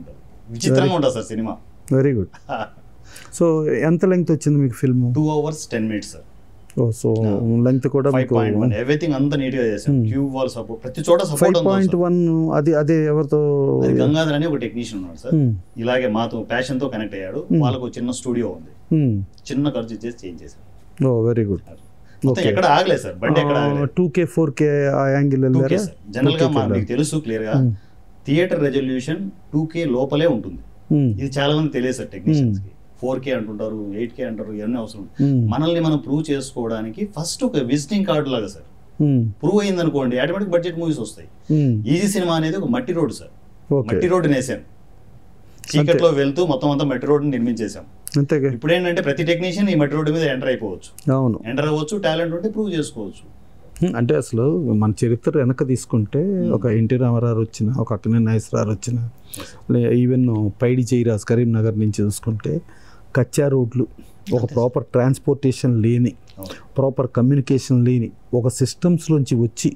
విచిత్రంగా ఉంటుంది సార్ సినిమా వెరీ గుడ్ సో ఎంత లెంగ్త్ వచ్చింది మీకు film two hours ten minutes sir ఓ సో లెంగ్త్ కూడా ఫైవ్ మీకు పాయింట్ వన్ ఎవ్రీథింగ్ అంతా నీట్ గా చేసాం క్యూ వాల్ సపోర్ట్ ప్రతి చోట ఫైవ్ సపోర్ట్ పాయింట్ వన్ అది అదే ఎవరితో అది గంగాధర్ అని ఒక టెక్నీషియన్ ఉన్నాడు సార్ Hmm. ఇలాగే మాతో ప్యాషన్ తో కనెక్ట్ అయ్యాడు వాళ్ళకు ఒక చిన్న స్టూడియో ఉంది చిన్న ఖర్చు ఇచ్చేసి చేంజ్ చేశారు ఓ వెరీ గుడ్ మొత్తం ఎక్కడ ఆగలేదు సార్ బండి ఎక్కడ ఆగలేదు టూ కే ఫోర్ కే ఆ యాంగిల్ టూ కే వెళ్ళారా సార్ జనరల్ గా మా- మీకు తెలుసు క్లియర్ గా థియేటర్ రెజల్యూషన్ టూ కే లోపలే ఉంటుంది Hmm. ఇది చాలా మంది తెలియదు సార్ టెక్నీషియన్స్ కి ఫోర్ కే అంటుంటారు ఎయిట్ కే అంటారు ఇవన్నీ అవసరం Hmm. మనల్ని మనం ప్రూవ్ చేసుకోవడానికి ఫస్ట్ ఒక విజిటింగ్ కార్డు లాగా సార్ Hmm. ప్రూవ్ అయింది అనుకోండి ఆటోమేటిక్ బడ్జెట్ మూవీస్ వస్తాయి Hmm. ఈజీ సినిమా అనేది ఒక మట్టి రోడ్ సార్ ఓకే మట్టి రోడ్డు నేసాం చీకట్లో వెళ్తూ మొత్తం అంతా మట్టి రోడ్డు నిర్మించేసాం అంతేగా ఇప్పుడు ఏంటంటే ప్రతి టెక్నీషియన్ ఈ మట్టి రోడ్డు మీద ఎంటర్ అయిపోవచ్చు అవును ఎంటర్ అవ్వచ్చు టాలెంట్ ఉంటే ప్రూవ్ చేసుకోవచ్చు హ్మ్, అంటే అసలు మన చరిత్ర వెనక తీసుకుంటే ఒక ఎన్టీ రామారావు వచ్చిన ఒక అక్కినే నాగేశ్వరరావు వచ్చిన లే- ఈవెన్ పైడి జైరాజ్ కరీంనగర్ నుంచి చూసుకుంటే కచ్చా రోడ్లు ఒక ప్రాపర్ ట్రాన్స్పోర్టేషన్ లేని అవును. ప్రాపర్ కమ్యూనికేషన్ లేని ఒక సిస్టమ్స్లోంచి వచ్చి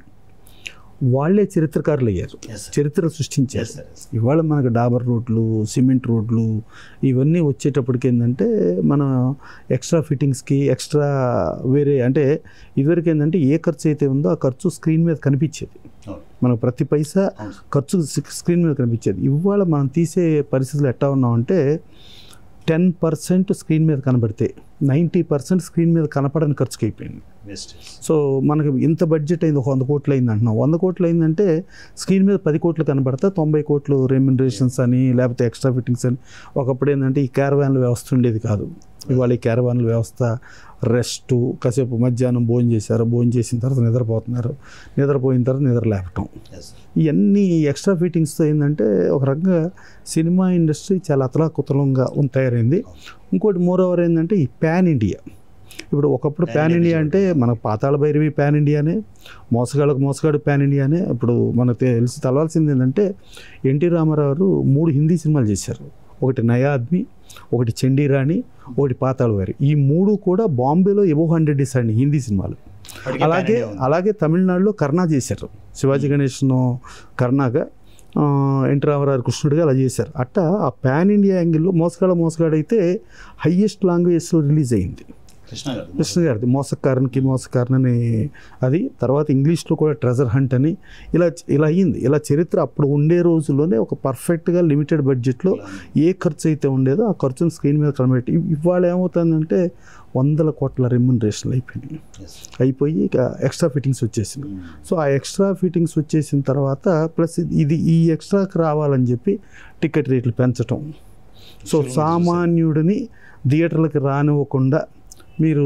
వాళ్ళే చరిత్రకారులు అయ్యారు Yes, sir. చరిత్ర సృష్టించారు Yes, sir, yes. ఇవాళ మనకు డాబర్ రోడ్లు సిమెంట్ రోడ్లు ఇవన్నీ వచ్చేటప్పటికి ఏంటంటే మన ఎక్స్ట్రా ఫిట్టింగ్స్కి ఎక్స్ట్రా వేరే అంటే ఇదివరకు ఏంటంటే ఏ ఖర్చు అయితే ఉందో ఆ ఖర్చు స్క్రీన్ మీద కనిపించేది అవును. మనకు ప్రతి పైసా అవును సార్. ఖర్చు స్- స్క్రీన్ మీద కనిపించేది ఇవాళ మనం తీసే పరిస్థితులు ఎట్టా ఉన్నామంటే టెన్ పర్సెంట్ స్క్రీన్ మీద కనబడితే నైంటీ పర్సెంట్ స్క్రీన్ మీద కనపడని ఖర్చుకి అయిపోయింది Best. సో మనకి ఇంత బడ్జెట్ అయింది ఒక వంద కోట్లు అయింది అంటున్నాం వంద కోట్లు అయిందంటే స్క్రీన్ మీద పది కోట్లు కనబడితే తొంభై కోట్లు రెమ్యునరేషన్స్ అని లేకపోతే ఎక్స్ట్రా ఫిట్టింగ్స్ అని ఒకప్పుడు ఏంటంటే ఈ క్యారవాన్ల వ్యవస్థ ఉండేది కాదు ఇవాళ ఈ క్యారవాన్ల వ్యవస్థ రెస్ట్ కాసేపు మధ్యాహ్నం భోజనం చేశారు భోజనం చేసిన తర్వాత నిద్రపోతున్నారు నిద్రపోయిన తర్వాత నిద్ర లేపటం Yes, sir. ఇవన్నీ ఎక్స్ట్రా ఫిట్టింగ్స్తో ఏంటంటే ఒక రకంగా సినిమా ఇండస్ట్రీ చాలా అతలాకుతలంగా ఉం- తయారైంది ఇంకోటి మోర్ ఓవర్ ఏంటంటే ఈ ప్యాన్ ఇండియా ఇప్పుడు ఒకప్పుడు Pan ప్యాన్ India ఇండియా అంటే మన పాతాళ భైరవి ప్యాన్ ఇండియానే మోసగాళ్ళకు మోసగాడు ప్యాన్ ఇండియానే ఇప్పుడు మనకు తెలిసి తెలవాల్సింది ఏంటంటే ఎన్టీ రామారావు గారు మూడు హిందీ సినిమాలు చేశారు ఒకటి నయా ఆద్మీ ఒకటి చండీరాణి ఒకటి పాతాళ భైరవి ఈ మూడు కూడా బాంబేలో ఎబో హండ్రెడ్ అండి హిందీ సినిమాలు ఇప్పటికే అలాగే pan India ఉంది. అలాగే తమిళనాడులో కర్ణా చేశారు శివాజీ గణేష్ను కర్ణాగా ఆ, ఎన్టీ రామారావు కృష్ణుడిగా అలా చేశారు అట్ట ఆ పాన్ ఇండియా యాంగిల్లో మోసగాడ మోసగాడైతే హయ్యెస్ట్ లాంగ్వేజ్లో రిలీజ్ అయింది కృష్ణ గారు కృష్ణ గారిది మోసకారన్కి మోసకారన్ అని అది తర్వాత ఇంగ్లీష్లో కూడా ట్రెజర్ హంట్ అని ఇలా ఇలా అయ్యింది ఇలా చరిత్ర అప్పుడు ఉండే రోజుల్లోనే ఒక పర్ఫెక్ట్గా లిమిటెడ్ బడ్జెట్లో ఏ ఖర్చు అయితే ఉండేదో ఆ ఖర్చును స్క్రీన్ మీద కనబెట్టి ఇవాళ ఏమవుతుందంటే వందల కోట్ల రెమ్యునరేషన్లు అయిపోయినాయి Yes. అయిపోయి ఇక ఎక్స్ట్రా ఫిట్టింగ్స్ వచ్చేసింది Hmm. సో ఆ ఎక్స్ట్రా ఫిట్టింగ్స్ వచ్చేసిన తర్వాత ప్లస్ ఇది ఈ ఎక్స్ట్రాకి రావాలని చెప్పి టికెట్ రేట్లు పెంచటం సో సామాన్యుడిని థియేటర్లకు రానివ్వకుండా మీరు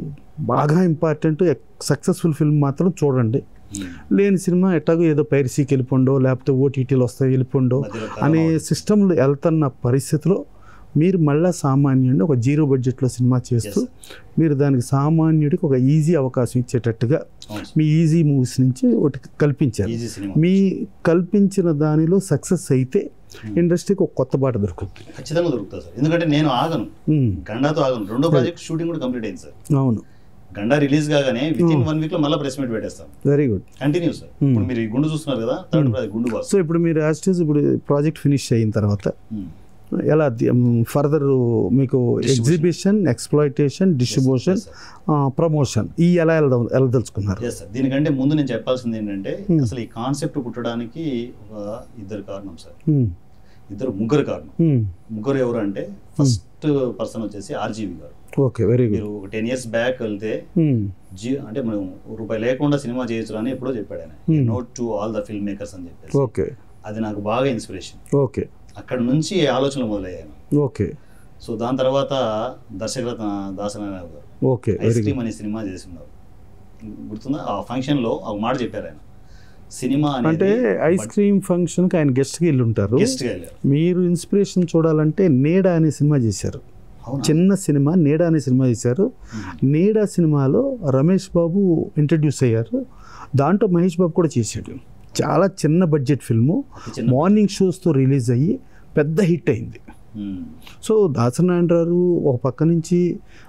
బాగా ఇంపార్టెంట్ సక్సెస్ఫుల్ ఫిల్మ్ మాత్రం చూడండి Hmm. లేని సినిమా ఎట్టాగో ఏదో పైరసీకి వెళ్ళిపోండో లేకపోతే ఓటీటీలు వస్తాయి వెళ్ళిపోండో మధ్యలో అనే కరోనా సిస్టంలో వెళ్తున్న పరిస్థితిలో మీరు మళ్ళీ సామాన్యుడిని ఒక జీరో బడ్జెట్లో సినిమా చేస్తూ మీరు దానికి సామాన్యుడికి ఒక ఈజీ అవకాశం ఇచ్చేటట్టుగా అవును సార్. మీ ఈజీ మూవీస్ నుంచి ఒకటి కల్పించారు ఈజీ సినిమా మీ కల్పించిన దానిలో సక్సెస్ అయితే ఇండస్ట్రీకి ఒక కొత్త బాట దొరుకుతుంది ఖచ్చితంగా దొరుకుతుంది సార్ ఎందుకంటే నేను ఆగను ఉమ్, గండాతో ఆగను రెండో ప్రాజెక్ట్ షూటింగ్ కూడా కంప్లీట్ అయింది సార్ అవును గండా రిలీజ్ కాగానే విత్ ఇన్ వన్ వీక్ లో మళ్ళీ ప్రెస్ మీట్ పెట్టేస్తాం వెరీ గుడ్ కంటిన్యూ సార్ ఇప్పుడు మీరు ఈ గుండు చూస్తున్నారు కదా third project Gundu boss so ఇప్పుడు మీరు యాస్టేజ్ ఇప్పుడు ప్రాజెక్ట్ ఫినిష్ అయిన తర్వాత Hmm. ఎలా ఫర్దర్ మీకు exhibition exploitation distribution Yes, sir. Promotion ఈ ఎలా వెళ్దాం వెళ్ళదలుచుకున్నారు ఎస్ సార్ దీనికంటే ముందు నేను చెప్పాల్సింది ఏంటంటే అసలు ఈ కాన్సెప్ట్ పుట్టడానికి ఒక ఇద్దరు కారణం సార్ ఉమ్, ఇద్దరు ముగ్గురు కారణం ఉమ్, ముగ్గురు ఎవరు అంటే ఫస్ట్ పర్సన్ వచ్చేసి ఆర్జీవి గారు ఓకే వెరీ గుడ్ మీరు ఒక టెన్ ఇయర్స్ బ్యాక్ వెళ్తే ఉమ్, జీ అంటే మనం రూపాయి లేకుండా సినిమా చేయొచ్చు అని ఎప్పుడో చెప్పాడు ఆయన Hmm. Note to all the filmmakers అని చెప్పేసి ఓకే అది నాకు బాగా ఇన్స్పిరేషన్ ఓకే అక్కడ నుంచి ఆలోచనలు మొదలయ్యాను ఓకే సో దాని తర్వాత దర్శకరత్న దాసనారాయణ గారు ఓకే ఐస్ వెరీ క్రీమ్ అనే సినిమా చేస్తున్నారు గుర్తుందా ఆ ఫంక్షన్ లో ఒక మాట చెప్పారు ఆయన సినిమా అంటే ఐస్ క్రీమ్ ఫంక్షన్కి ఆయన గెస్ట్కి వెళ్ళి ఉంటారు గెస్ట్ గా వెళ్ళారు మీరు ఇన్స్పిరేషన్ చూడాలంటే నేడా అనే సినిమా చేశారు అవునా? చిన్న సినిమా నేడా అనే సినిమా చేశారు నేడా సినిమాలో రమేష్ బాబు ఇంట్రడ్యూస్ అయ్యారు దాంట్లో మహేష్ బాబు కూడా చేశాడు చాలా చిన్న బడ్జెట్ ఫిల్ము అతి చిన్న మార్నింగ్ షోస్తో రిలీజ్ అయ్యి పెద్ద హిట్ అయింది ఉమ్. సో దాసనారాయణ గారు ఒక పక్క నుంచి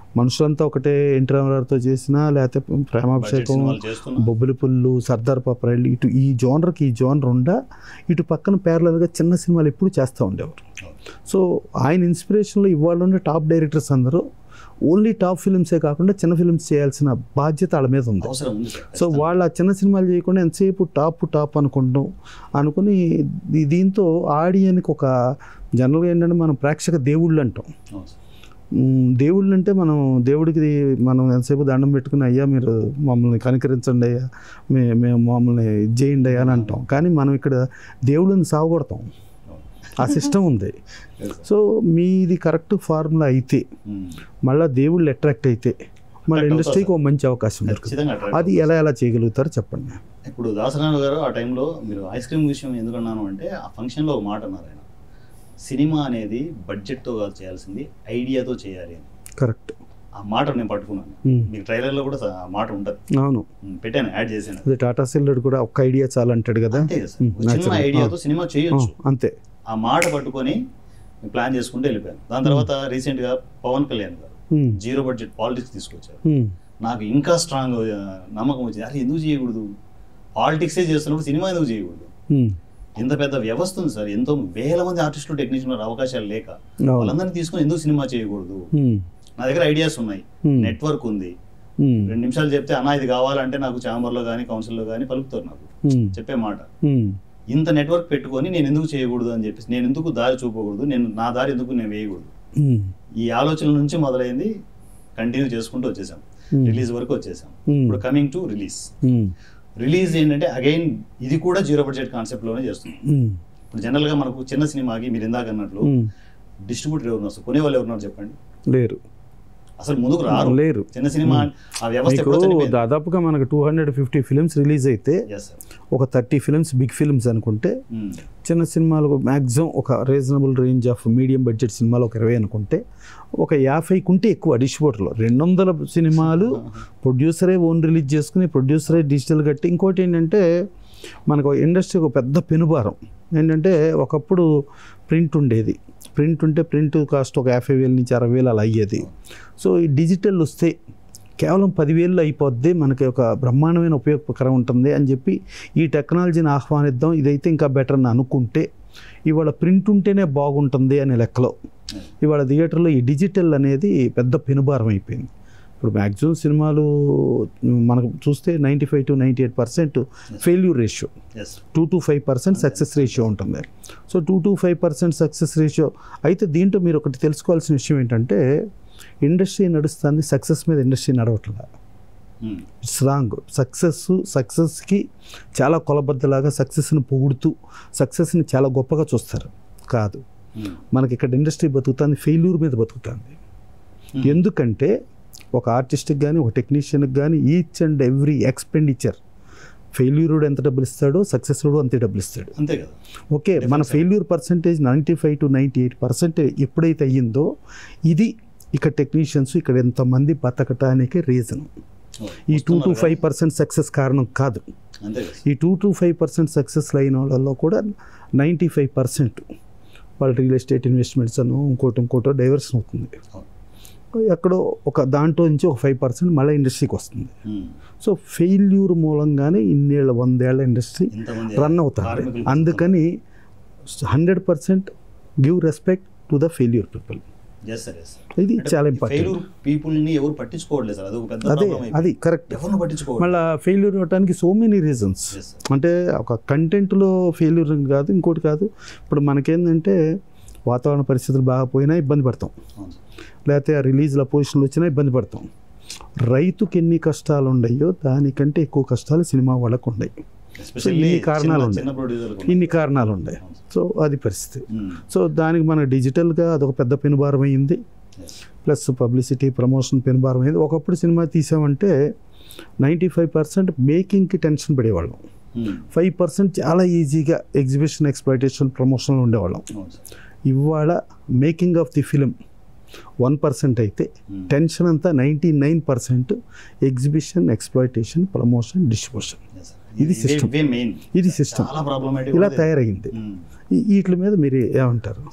మనుషులంతా ఒకటే ఎన్టీ రామారావుతో చేసినా లేకపోతే బడ్జెట్ ప్రేమాభిషేకం సినిమాలు చేస్తున్నా బొబ్బిలి పుల్లు సర్దార్ పాపరాయిలు ఇటు ఈ జోనర్కి ఈ జోనర్ ఉండా ఇటు పక్కన ప్యారలల్గా చిన్న సినిమాలు ఎప్పుడు చేస్తూ ఉండేవారు సో ఆయన ఇన్స్పిరేషన్లో ఇవాళ ఉన్న టాప్ డైరెక్టర్స్ అందరూ ఓన్లీ టాప్ ఫిల్మ్సే కాకుండా చిన్న ఫిల్మ్స్ చేయాల్సిన బాధ్యత వాళ్ళ మీద ఉంది అవసరం ఉంది సార్ సో వాళ్ళు ఆ చిన్న సినిమాలు చేయకుండా ఎంతసేపు టాప్ టాప్ అనుకుంటాం అనుకుని దీ- దీంతో ఆడియన్కి ఒక జనరల్గా ఏంటంటే మనం ప్రేక్షక దేవుళ్ళు అంటాం అవును సార్. మ్, దేవుళ్ళు అంటే మనం దేవుడికి మనం ఎంతసేపు దండం పెట్టుకుని అయ్యా మీరు మమ్మల్ని కనికరించండి అయ్యా మే మేము మమ్మల్ని ఇది చేయండి అయ్యా అని అంటాం కానీ మనం ఇక్కడ దేవుళ్ళని సాగొడతాం అవును. ఆ సిస్టమ్ ఉంది Yes, sir. సో మీది కరెక్ట్ ఫార్ములా అయితే ఉమ్. మళ్ళీ దేవుళ్ళు అట్రాక్ట్ అయితే మళ్ళీ Attract ఇండస్ట్రీకి ఒక మంచి అవకాశం దొరుకుతుంది ఖచ్చితంగా attract అది ఎలా ఎలా చేయగలుగుతారో చెప్పండి ఇప్పుడు దాసనారాయణ గారు ఆ టైంలో మీరు ఐస్ క్రీమ్ విషయం ఎందుకు అన్నాను అంటే ఆ ఫంక్షన్లో ఒక మాట అన్నారు ఆయన సినిమా అనేది బడ్జెట్తో కాదు చేయాల్సింది ఐడియాతో చేయాలి అని కరెక్ట్ ఆ మాట నేను పట్టుకున్నాను మ్. మీకు ట్రైలర్లో కూడా ఆ మాట ఉంటుంది అవును ఉమ్, పెట్టాను యాడ్ చేశాను అదే టాటా సిల్లుడు కూడా ఒక్క ఐడియా చాలు అంటాడు కదా అంతే కదా సార్ ఉమ్, ఒక చిన్న natural. ఐడియాతో సినిమా చేయొచ్చు ఆ, అంతే ఆ మాట పట్టుకొని నేను ప్లాన్ చేసుకుంటూ వెళ్ళిపోయాను దాని తర్వాత రీసెంట్గా పవన్ కళ్యాణ్ గారు ఉమ్, జీరో బడ్జెట్ పాలిటిక్స్ తీసుకొచ్చారు ఉమ్, నాకు ఇంకా స్ట్రాంగ్ నమ్మకం వచ్చింది అరే ఎందుకు చేయకూడదు పాలిటిక్సే చేస్తున్నప్పుడు సినిమా ఎందుకు చేయకూడదు ఉమ్, ఇంత పెద్ద వ్యవస్థ ఉంది సార్ ఎంతో వేల మంది ఆర్టిస్టులు టెక్నీషియన్లు అవకాశాలు లేక అవును. వాళ్ళందరినీ తీసుకొని ఎందుకు సినిమా చేయకూడదు ఉమ్, నా దగ్గర ఐడియాస్ ఉన్నాయి ఉమ్, నెట్వర్క్ ఉంది ఉమ్, రెండు నిమిషాలు చెప్తే అన్నా ఇది కావాలంటే నాకు ఛాంబర్లో కానీ కౌన్సిల్లో కానీ పలుకుతారు నాకు ఉమ్, చెప్పే మాట ఉమ్, ఇంత నెట్వర్క్ పెట్టుకొని నేను ఎందుకు చేయకూడదు అని చెప్పేసి నేను ఎందుకు దారి చూపకూడదు నేను నా దారి ఎందుకు నేను వేయకూడదు ఉమ్, ఈ ఆలోచన నుంచి మొదలైంది కంటిన్యూ చేసుకుంటూ వచ్చేసాం Hmm. రిలీజ్ వరకు వచ్చేసాం Hmm. ఇప్పుడు కమింగ్ టు రిలీజ్ ఉమ్, రిలీజ్ ఏంటంటే అగైన్ ఇది కూడా జీరో బడ్జెట్ కాన్సెప్ట్లోనే చేస్తున్నాం ఉమ్, ఇప్పుడు జనరల్గా మనకు చిన్న సినిమాకి మీరు ఇందాక అన్నట్లు ఉమ్, డిస్ట్రిబ్యూటర్ ఎవరు వస్తారు కొనే వాళ్ళు ఎవరున్నారు చెప్పండి లేరు అసలు ముందుకు రారు లేరు చిన్న సినిమా ఆ వ్యవస్థ మీకు ఎప్పుడో చనిపోయింది దాదాపుగా మనకు two hundred fifty films release అయితే ఎస్ సార్ ఒక థర్టీ ఫిల్మ్స్ బిగ్ ఫిల్మ్స్ అనుకుంటే చిన్న సినిమాలకు మ్యాక్సిమం ఒక reasonable range of medium budget సినిమాలు ఒక ఇరవై అనుకుంటే ఒక యాభైకి ఉంటే ఎక్కువ డిస్ట్రిబ్యూటర్లో రెండు వందల సినిమాలు ప్రొడ్యూసరే ఓన్ రిలీజ్ చేసుకుని ప్రొడ్యూసరే డిజిటల్ కట్టి ఇంకోటి ఏంటంటే మనకు ఇండస్ట్రీకి ఒక పెద్ద పెనుభారం ఏంటంటే ఒకప్పుడు ప్రింట్ ఉండేది ప్రింట్ ఉంటే ప్రింట్ కాస్ట్ ఒక యాభై వేల నుంచి అరవై వేలు అలా అయ్యేది సో ఈ డిజిటల్ వస్తే కేవలం పదివేలు అయిపోద్ది మనకి ఒక బ్రహ్మాండమైన ఉపయోగకరం ఉంటుంది అని చెప్పి ఈ టెక్నాలజీని ఆహ్వానిద్దాం ఇదైతే ఇంకా బెటర్ అని అనుకుంటే ఇవాళ ప్రింట్ ఉంటేనే బాగుంటుంది అనే లెక్కలో ఇవాళ థియేటర్లో ఈ డిజిటల్ అనేది పెద్ద పెనుభారం అయిపోయింది ఇప్పుడు మ్యాక్సిమం సినిమాలు మనకు చూస్తే ninety five to ninety eight percent failure ratio yes two to five percent success ratio ఉంటుంది so two to five percent success ratio అయితే దీంట్లో మీరు ఒకటి తెలుసుకోవాల్సిన విషయం ఏంటంటే ఇండస్ట్రీ నడుస్తుంది సక్సెస్ మీద ఇండస్ట్రీ నడవట్లేదు ఇట్స్ రాంగ్ సక్సెస్ సక్సెస్కి చాలా కొలబద్దలాగా సక్సెస్ని పొగుడుతూ సక్సెస్ని చాలా గొప్పగా చూస్తారు కాదు మనకి ఇక్కడ ఇండస్ట్రీ బతుకుతుంది ఫెయిల్యూర్ మీద బతుకుతుంది ఎందుకంటే ఒక ఆర్టిస్ట్కి కానీ ఒక టెక్నీషియన్కి కానీ ఈచ్ అండ్ ఎవ్రీ ఎక్స్పెండిచర్ ఫెయిల్యూరుడు ఎంత డబ్బులు ఇస్తాడో సక్సెస్ఫుల్ అంతే డబ్బులు ఇస్తాడు అంతే కదా ఓకే మన failure percentage ninety five to ninety eight percent ఎప్పుడైతే అయ్యిందో ఇది ఇక్కడ టెక్నీషియన్స్ ఇక్కడ ఎంతమంది బతకటానికి రీజన్ ఈ two to five percent success కారణం కాదు అంతే కదా ఈ two to five percent success అయిన వాళ్ళలో కూడా నైంటీ ఫైవ్ పర్సెంట్ వాళ్ళ రియల్ ఎస్టేట్ ఇన్వెస్ట్మెంట్స్ అను ఇంకోటి ఇంకోటో డైవర్షన్ అవుతుంది అవును. ఎక్కడో ఒక దాంట్లో నుంచి ఒక ఫైవ్ పర్సెంట్ మళ్ళీ ఇండస్ట్రీకి వస్తుంది ఉమ్. సో ఫెయిల్యూర్ మూలంగానే ఇన్నేళ్ళ వందేళ్ల ఇండస్ట్రీ ఇంతమంది రన్ అవుతుంది కార్మికులు అందుకని hundred percent give respect to the failure people yes sir yes ఇది చాలా ఇంపార్టెంట్ ఫెయిల్యూర్ పీపుల్ ని ఎవరు పట్టించుకోవట్లేదు సార్ అదొక పెద్ద అదే ప్రాబ్లం అది కరెక్ట్ ఎవరిని పట్టించుకోవట్లేదు మళ్ళీ ఫెయిల్యూర్ అవ్వడానికి so many reasons yes sir అంటే ఒక కంటెంట్లో ఫెయిల్యూర్ కాదు ఇంకోటి కాదు ఇప్పుడు మనకేంటంటే వాతావరణ పరిస్థితులు బాగా పోయినా ఇబ్బంది పడతాం అవును సార్ లేకపోతే ఆ రిలీజ్ల పొజిషన్లు వచ్చినా ఇబ్బంది పడతాం రైతుకి ఎన్ని కష్టాలు ఉన్నాయో దానికంటే ఎక్కువ కష్టాలు సినిమా వాళ్ళకు ఉన్నాయి ఎస్పెషల్లీ ఈ కారణాలు ఉన్నాయి. చిన్న ప్రొడ్యూసర్ ఇన్ని కారణాలు ఉన్నాయి సో అది పరిస్థితి సో దానికి మన డిజిటల్గా అదొక పెద్ద పెనుభారం అయింది ప్లస్ పబ్లిసిటీ ప్రమోషన్ పెనుభారం అయింది ఒకప్పుడు సినిమా తీసామంటే నైంటీ ఫైవ్ పర్సెంట్ మేకింగ్కి టెన్షన్ పడేవాళ్ళం ఫైవ్ పర్సెంట్ చాలా ఈజీగా ఎగ్జిబిషన్ ఎక్స్ప్లైటేషన్ ప్రమోషన్లో ఉండేవాళ్ళం అవును సార్ ఇవాళ making of the film one percent అయితే Hmm. టెన్షన్ అంతా ninety nine percent exhibition exploitation promotion distribution Yes, sir. ఇది system. ఇవే మెయిన్ ఇది సిస్టమ్ చాలా ప్రాబ్లమేటిక్ ఇలా తయారైంది ఈ- వీటి మీద మీరు ఏమంటారు సార్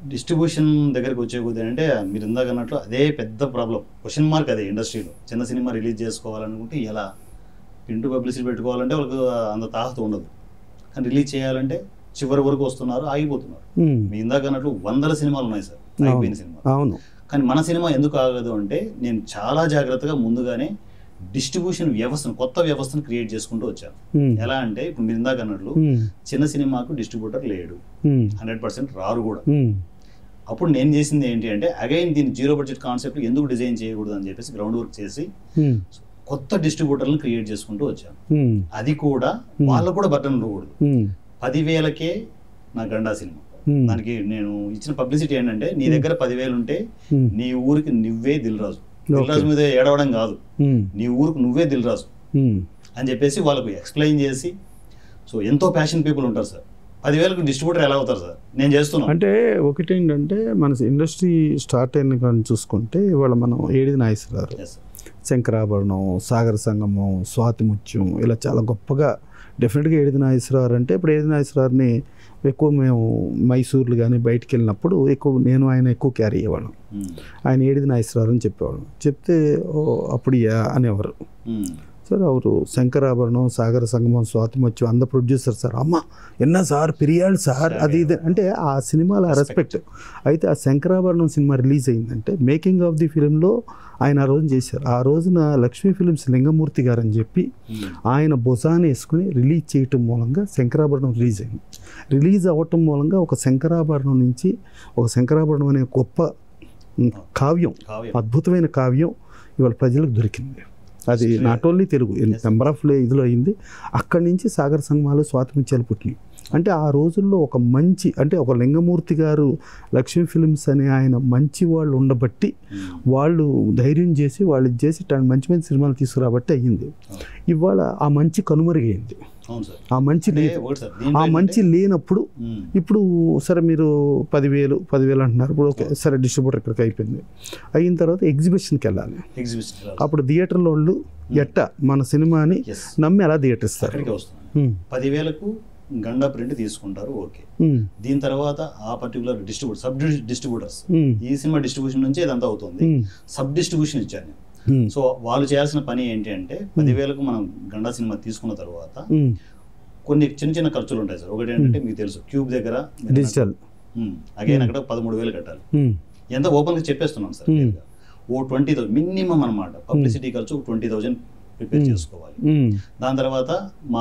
డిస్ట్రిబ్యూషన్ దగ్గరికి వచ్చే కొద్ది అంటే మీరు ఇందాక అన్నట్లు అదే పెద్ద ప్రాబ్లం క్వశ్చన్ మార్క్ అదే ఇండస్ట్రీలో చిన్న సినిమా రిలీజ్ చేసుకోవాలనుకుంటే ఎలా ప్రింట్ పబ్లిసిటీ పెట్టుకోవాలంటే వాళ్ళకి అంత తాహత ఉండదు కానీ రిలీజ్ చేయాలంటే చివరి వరకు వస్తున్నారు ఆగిపోతున్నారు ఉమ్. మీ ఇందాక అన్నట్లు వందల సినిమాలు ఉన్నాయి సార్ ఆగిపోయిన సినిమా అవును కానీ మన సినిమా ఎందుకు ఆగదు అంటే నేను చాలా జాగ్రత్తగా ముందుగానే డిస్ట్రిబ్యూషన్ వ్యవస్థను కొత్త వ్యవస్థను క్రియేట్ చేసుకుంటూ వచ్చాను ఉమ్. ఎలా అంటే ఇప్పుడు మీరు ఇందాక అన్నట్లు ఉమ్. చిన్న సినిమాకు డిస్ట్రిబ్యూటర్ లేడు ఉమ్. హండ్రెడ్ పర్సెంట్ రారు కూడా ఉమ్. అప్పుడు నేను చేసింది ఏంటి అంటే అగైన్ దీన్ని జీరో బడ్జెట్ కాన్సెప్ట్ ఎందుకు డిజైన్ చేయకూడదు అని చెప్పేసి గ్రౌండ్ వర్క్ చేసి ఉమ్. కొత్త డిస్ట్రిబ్యూటర్లను క్రియేట్ చేసుకుంటూ వచ్చాను ఉమ్. అది కూడా వాళ్ళకు కూడా బటన్ ఉండకూడదు ఉమ్. పదివేలకే నా గండా సినిమా ఉమ్. దానికి నేను ఇచ్చిన పబ్లిసిటీ ఏంటంటే నీ దగ్గర పదివేలు ఉంటే ఉమ్. నీ ఊరికి నువ్వే దిల్రాజు దిల్రాజు మీద ఏడవడం కాదు ఉమ్. నీ ఊరికి నువ్వే దిల్రాజు ఉమ్. అని చెప్పేసి వాళ్ళకు ఎక్స్ప్లెయిన్ చేసి సో ఎంతో ప్యాషన్ పీపుల్ ఉంటారు సార్ పదివేలకు డిస్ట్రిబ్యూటర్ ఎలా అవుతారు సార్ నేను చేస్తున్నాను అంటే ఒకటి ఏంటంటే మన ఇండస్ట్రీ స్టార్ట్ అయిన కానీ చూసుకుంటే ఇవాళ మనం ఏడిది నాగేశ్వరరావు Yes, sir. శంకరాభరణం సాగర సంగమం స్వాతి ముత్యం ఇలా చాలా గొప్పగా డెఫినెట్గా ఏడిది నాగేశ్వరరావు అంటే ఇప్పుడు ఏడిది నాగేశ్వరరావుని ఎక్కువ మేము మైసూర్లు కానీ బయటికి వెళ్ళినప్పుడు ఎక్కువ నేను ఆయన ఎక్కువ క్యారీ అయ్యేవాళ్ళం ఉమ్, ఆయన ఏడిది నాగేశ్వరరావు అని చెప్పేవాళ్ళం చెప్తే "ఓ, అప్పుడు యా అనేవారు ఉమ్, సార్ ಅವರು శంకరాభరణం సాగర సంగమం స్వాతిమత్యం అంద ప్రొడ్యూసర్ సార్ అమ్మ ఎన్న సార్ పిరియాడు సార్ అది ఇది అంటే ఆ సినిమాలో ఆ రెస్పెక్ట్ అయితే ఆ శంకరాభరణం సినిమా రిలీజ్ అయిందంటే మేకింగ్ ఆఫ్ ది ఫిలింలో ఆయన ఆ రోజు చేశారు ఆ రోజున లక్ష్మీ ఫిలిమ్స్ లింగమూర్తి గారు అని చెప్పి ఉమ్, ఆయన భుజాన్ని వేసుకుని రిలీజ్ చేయటం మూలంగా శంకరాభరణం రిలీజ్ అయింది రిలీజ్ అవ్వటం మూలంగా ఒక శంకరాభరణం నుంచి ఒక శంకరాభరణం అనే గొప్ప ఉమ్, కావ్యం కావ్యం అద్భుతమైన కావ్యం ఇవాళ ప్రజలకు దొరికింది అది History. Not only Telugu Yes. Number of ఇదిలో అయింది అక్కడి నుంచి సాగర సంగమాలు స్వాతంత్ర్యాలు పుట్టినాయి అంటే ఆ రోజుల్లో ఒక మంచి అంటే ఒక లింగమూర్తి గారు లక్ష్మీ ఫిలిమ్స్ అనే ఆయన మంచి వాళ్ళు ఉండబట్టి ఉమ్, వాళ్ళు ధైర్యం చేసి వాళ్ళు ఇది చేసి ఇట్లాంటి మంచి మంచి సినిమాలు తీసుకురాబట్టి అయ్యింది ఇవాళ ఆ మంచి కనుమరుగైంది అవును సార్ ఆ మంచి అంటే లేదు ఒకటి సార్ ఆ దీంట్లో మంచి లేనప్పుడు ఏంటంటే, ఉమ్, ఇప్పుడు సరే మీరు పదివేలు పదివేలు అంటున్నారు ఇప్పుడు ఓకే సరే డిస్ట్రిబ్యూటర్ ఇక్కడికి అయిపోయింది అయిన తర్వాత ఎగ్జిబిషన్కి వెళ్ళాలి ఎగ్జిబిషన్ వెళ్ళాలి. అప్పుడు థియేటర్లో వాళ్ళు ఎట్ట మన సినిమాని Yes. నమ్మి ఎలా థియేటర్ ఇస్తారు అక్కడికే వస్తున్నాను ఉమ్, పదివేలకు గండా ప్రింట్ తీసుకుంటారు ఓకే ఉమ్, దీని తర్వాత ఆ పర్టికులర్ డిస్ట్రిబ్యూటర్ సబ్ డిస్ట్రిబ్యూటర్స్ ఉమ్, ఈ సినిమా డిస్ట్రిబ్యూషన్ నుంచి ఇదంతా అవుతుంది ఉమ్, సబ్ డిస్ట్రిబ్యూషన్ ఇచ్చాను నేను ఉమ్, సో వాళ్ళు చేయాల్సిన పని ఏంటి అంటే పదివేలకు మనం గండా సినిమా తీసుకున్న తర్వాత ఉమ్, కొన్ని చిన్న చిన్న ఖర్చులు ఉంటాయి సార్ ఒకటి ఏంటంటే మీకు తెలుసు క్యూబ్ దగ్గర డిజిటల్ అగైన్ అక్కడ పదమూడు వేలు కట్టాలి ఉమ్, ఎంత ఓపెన్గా చెప్పేస్తున్నాం సార్ Hmm. clear గా. ఓ ట్వంటీ థౌసండ్ మినిమం అనమాట పబ్లిసిటీ ఖర్చు ట్వంటీ థౌసండ్ ప్రిపేర్ చేసుకోవాలి ఉమ్, దాని తర్వాత మా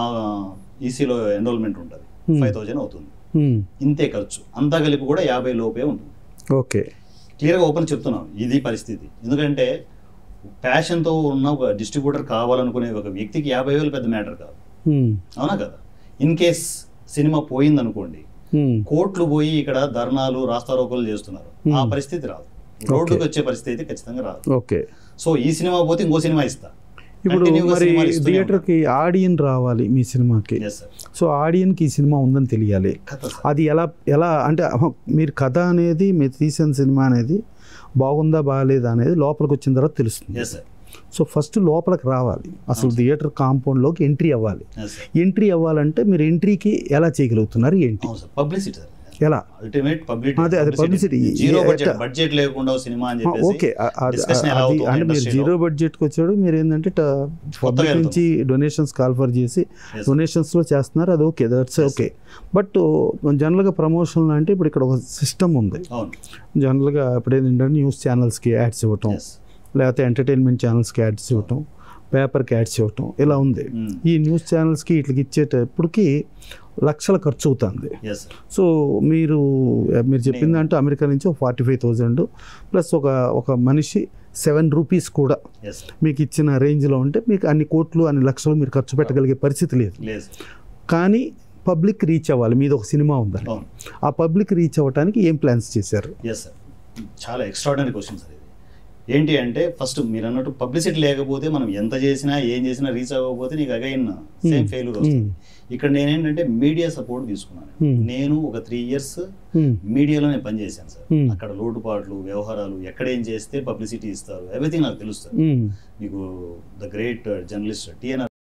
ఈసీలో ఎన్రోల్మెంట్ ఉంటుంది Hmm. ఫైవ్ థౌజండ్ అవుతుంది ఉమ్, ఇంతే ఖర్చు అంతా కలిపి కూడా యాభై లోపే ఉంటుంది ఓకే క్లియర్గా ఓపెన్ చెప్తున్నాను ఇది పరిస్థితి ఎందుకంటే ప్యాషన్తో ఉన్న ఒక డిస్ట్రిబ్యూటర్ కావాలనుకునే ఒక వ్యక్తికి యాభై వేలు పెద్ద మ్యాటర్ కాదు ఉమ్, అవునా కదా ఇన్ కేస్ సినిమా పోయిందనుకోండి ఉమ్, కోట్లు పోయి ఇక్కడ ధర్నాలు రాస్తారోకోలు చేస్తున్నారు ఆ Hmm. పరిస్థితి రాదు రోడ్డుకి వచ్చే పరిస్థితి అయితే ఖచ్చితంగా రాదు ఓకే సో ఈ సినిమా పోతే ఇంకో సినిమా ఇస్తా ఇప్పుడు Continue గా మరి సినిమాలు ఇస్తూనే థియేటర్కి ఆడియన్ రావాలి మీ సినిమాకి ఎస్ సార్ సో ఆడియన్కి ఈ సినిమా ఉందని తెలియాలి కథ సార్ అది ఎలా ఎలా అంటే అహ, మీరు కథ అనేది మీరు తీసిన సినిమా అనేది బాగుందా బాగాలేదా అనేది లోపలికి వచ్చిన తర్వాత తెలుస్తుంది ఎస్ సార్ సో ఫస్ట్ లోపలికి రావాలి అసలు థియేటర్ కాంపౌండ్లోకి ఎంట్రీ అవ్వాలి ఎస్ సార్ ఎంట్రీ అవ్వాలంటే మీరు ఎంట్రీకి ఎలా చేయగలుగుతున్నారు ఏంటి అవును సార్ పబ్లిసిటీ సార్ ఎలా అల్టిమేట్ పబ్లిసిటీ అదే, అదే, publicity. జీరో ఏ- బడ్జెట్ ఎట్ట- బడ్జెట్ లేకుండా ఓ సినిమా అని ఆ, చెప్పేసి ఓకే ఆ, అది- discussion ఎలా అది అవుతుంది అంటే మీరు industry లో? జీరో బడ్జెట్కి వచ్చాడు మీరు ఏంటంటే పబ్లిక్ వెళ్తాం. నుంచి డొనేషన్స్ కాల్ఫర్ చేసి Yes. డొనేషన్స్లో చేస్తున్నారు అది ఓకే దట్స్ ఓకే బట్ జనరల్గా ప్రమోషన్ అంటే ఇప్పుడు ఇక్కడ ఒక సిస్టమ్ ఉంది అవును జనరల్గా ఇప్పుడు ఏంటంటే న్యూస్ ఛానల్స్కి యాడ్స్ ఇవ్వటం ఎస్ లేకపోతే ఎంటర్టైన్మెంట్ ఛానల్స్కి యాడ్స్ ఇవ్వటం పేపర్కి యాడ్స్ ఇవ్వటం ఇలా ఉంది ఈ న్యూస్ ఛానల్స్కి ఇట్లకి ఇచ్చేటప్పటికి లక్షల ఖర్చు అవుతుంది ఎస్ సార్ సో మీరు మీరు చెప్పిందంటే అమెరికా నుంచి ఒక ఫార్టీ ఫైవ్ థౌజండ్ ప్లస్ ఒక ఒక మనిషి సెవెన్ రూపీస్ కూడా ఎస్ మీకు ఇచ్చిన రేంజ్లో ఉంటే మీకు అన్ని కోట్లు అన్ని లక్షలు మీరు ఖర్చు పెట్టగలిగే పరిస్థితి లేదు లేదు కానీ పబ్లిక్ రీచ్ అవ్వాలి మీది ఒక సినిమా ఉందని అవును ఆ పబ్లిక్ రీచ్ అవ్వడానికి ఏం ప్లాన్స్ చేశారు ఎస్ సార్ చాలా ఎక్స్ట్రాడినరీ క్వశ్చన్ సార్ ఇది ఏంటి అంటే ఫస్ట్ మీరు అన్నట్టు పబ్లిసిటీ లేకపోతే మనం ఎంత చేసినా ఏం చేసినా రీచ్ అవ్వకపోతే నీకు అగైన్ సేమ్ ఫెయిల్యూర్ వస్తుంది ఇక్కడ నేనేంటంటే మీడియా సపోర్ట్ తీసుకున్నాను Hmm. నేను ఒక త్రీ ఇయర్స్ Hmm. మీడియాలోనే పనిచేశాను సార్ Hmm. అక్కడ లోటుపాట్లు వ్యవహారాలు ఎక్కడ ఏం చేస్తే పబ్లిసిటీ ఇస్తారు ఎవ్రీథింగ్ నాకు తెలుస్తుంది Hmm. మీకు ద గ్రేట్ జర్నలిస్ట్ టిఎన్ఆర్